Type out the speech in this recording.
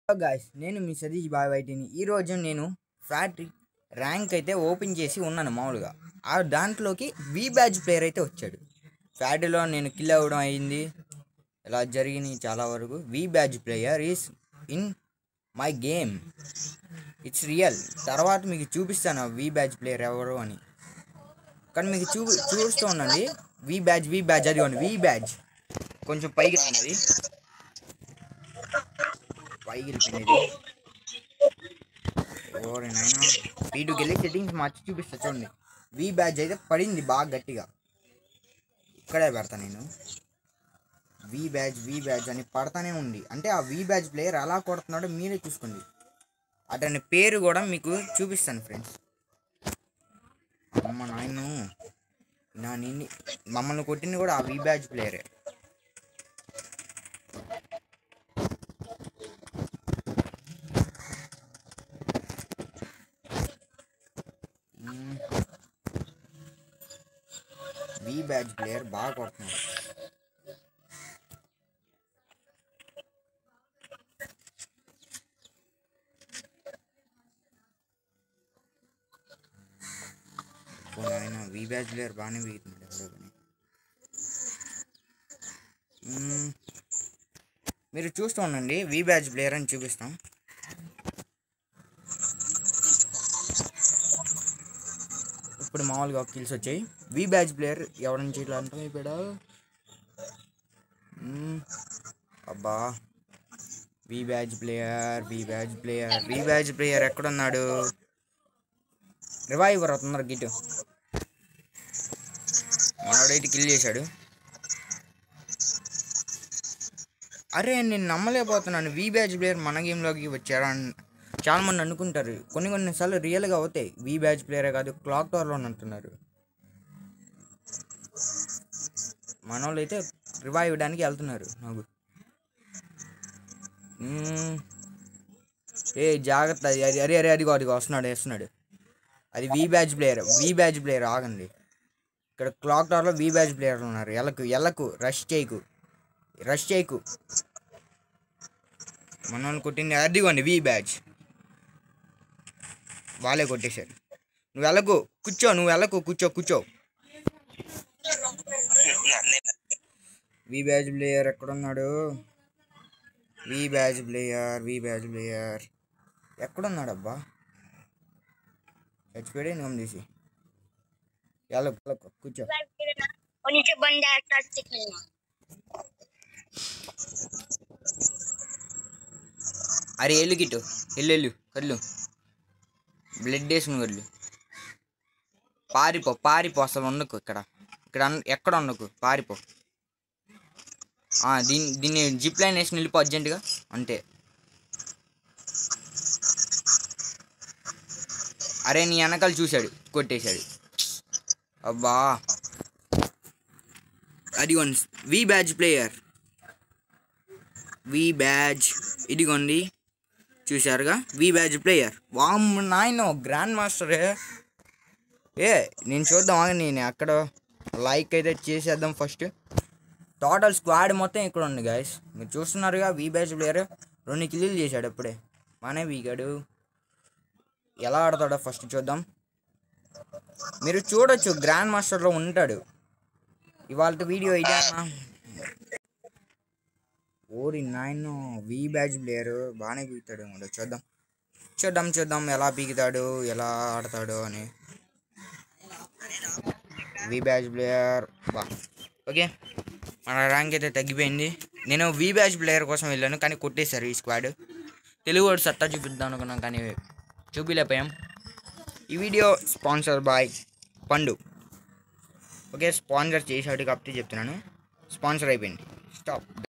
Guys నేను మీ Satish bye వైటిని ఈరోజు నేను ఫ్యాక్టరీ ర్యాంక్ అయితే ఓపెన్ చేసి ఉన్నాను మామూలుగా ఆ దాంట్లోకి వి బ్యాచ్ ప్లేయర్ అయితే వచ్చాడు ఫ్యాక్టరీలో నేను కిల్ అవ్వడం అయింది ఇలా జరిగినాయి చాలా వరకు V badge player is in my game it's real తర్వాత మీకు చూపిస్తాను వి బ్యాచ్ ప్లేయర్ ఎవరు అని కానీ మీకు చూ చూస్తూ ఉండండి వి బ్యాచ్ వి బ్యాచ్ అది వి బ్యాచ్ కొంచెం పైకి ఉన్నది పైకి వెళ్ళిపోయింది ఓరే నాయనా వీటికి వెళ్ళి సెట్టింగ్స్ మార్చి చూపిస్తా చూడండి వి బ్యాచ్ అయితే పడింది బాగా గట్టిగా ఇక్కడే పెడతా నేను వి బ్యాచ్ వి బ్యాచ్ అని పడతానే ఉంది అంటే ఆ వి బ్యాచ్ ప్లేయర్ ఎలా కొడుతున్నాడో మీరే చూసుకోండి అతని పేరు కూడా మీకు చూపిస్తాను ఫ్రెండ్స్ అమ్మ నాయన నా నిన్ని మమ్మల్ని కొట్టింది కూడా ఆ వి బ్యాచ్ ప్లేయరే వి బ్యాచ్ ప్లేయర్ బాగా కొడుతున్నాడు ఓ నాయన వి బ్యాచ్ ప్లేయర్ బాగానే వీగుతున్నాడు ఎవరో కానీ మ్మ్. మీరు చూస్తూ ఉండండి వి బ్యాచ్ ప్లేయర్ అని చూపిస్తాం ఇప్పుడు మామూలుగా కిల్స్ వచ్చాయి వి బ్యాచ్ ప్లేయర్ ఎవరి నుంచి ఇట్లా అంటాం ఇప్పుడు అబ్బా V badge player V badge player V badge player ఎక్కడున్నాడు రివైవర్ అవుతున్నారు గిట్ మనోడైతే కిల్ చేశాడు అరే నేను నమ్మలేకపోతున్నాను వి బ్యాచ్ ప్లేయర్ మన గేమ్లోకి వచ్చారా అని చాలా మంది అనుకుంటారు కొన్ని కొన్ని సార్లు రియల్గా అవుతాయి వి బ్యాచ్ ప్లేయరే కాదు క్లాక్ టవర్లో అంటున్నారు మన వాళ్ళు అయితే రివైవ్ ఇవ్వడానికి వెళ్తున్నారు నాకు మ్మ్. ఏ జాగ్రత్త అది అది- అరే అరే అదిగో అదిగో వస్తున్నాడు వేస్తున్నాడు అది V badge player V badge player ఆగండి ఇక్కడ క్లాక్ టవర్లో వి బ్యాచ్ ప్లేయర్ ఉన్నారు ఎలకు ఎల్లకు రష్ చేయకు రష్ చేయకు మన వాళ్ళు కొట్టింది అదిగోండి వి బ్యాచ్ వాళ్ళే కొట్టేశారు నువ్వు వెళ్ళకు కూర్చో నువ్వు వెళ్ళకు కూర్చో కూర్చో వి బ్యాచ్ ప్లేయర్ ఎక్కడున్నాడు V badge player V badge player ఎక్కడున్నాడు అబ్బా చచ్చిపోయాడే నిగం తీసి వెళ్ళకు వెళ్ళకు కూర్చో और नीचे बंदा है टच से खेलना అరే వెళ్ళు గిట్టు వెళ్ళు వెళ్ళు కళ్ళు బ్లడ్ వేసుకుని వెళ్ళు పారిపో పారిపో అసలు ఉండకు ఇక్కడ ఇక్కడ అన్- ఎక్కడ ఉండకు పారిపో ఆ, దీన్ని దీన్ని జిప్ లైన్ వేసుకుని వెళ్ళిపో అర్జెంటుగా అంతే అరే నీ వెనకాల చూశాడు కొట్టేశాడు అబ్బా అది V badge player V badge ఇదిగోండి చూశారుగా వి బ్యాచ్ ప్లేయర్ వామ్ నాయన గ్రాండ్ మాస్టరే ఏ నేను చూద్దాం ఆగండి నేను అక్కడ లైక్ అయితే చేసేద్దాం ఫస్ట్ టోటల్ స్క్వాడ్ మొత్తం ఇక్కడ ఉంది గాయస్ మీరు చూస్తున్నారుగా వి బ్యాచ్ ప్లేయర్ రెండు కిల్లీలు చేశాడు అప్పుడే మానే వీగాడు ఎలా ఆడతాడో ఫస్ట్ చూద్దాం మీరు చూడొచ్చు గ్రాండ్ మాస్టర్లో ఉంటాడు ఇవాళ వీడియో ఇదే అన్నా ఓరి నాయన వి బ్యాచ్ ప్లేయర్ బాగానే పీకుతాడు ఏమో చూద్దాం చూద్దాం చూద్దాం ఎలా పీకుతాడు ఎలా ఆడతాడు అని వి బ్యాచ్ ప్లేయర్ బా ఓకే మన ర్యాంక్ అయితే తగ్గిపోయింది నేను వి బ్యాచ్ ప్లేయర్ కోసం వెళ్ళాను కానీ కొట్టేశారు ఈ స్క్వాడ్ తెలుగు వాడు సత్తా చూపిద్దాం అనుకున్నాం కానీ చూపిలేకపోయాం ఈ video sponsor boy Pandu okay sponsor చేసాడు కాబట్టి చెప్తున్నాను స్పాన్సర్ అయిపోయింది స్టాప్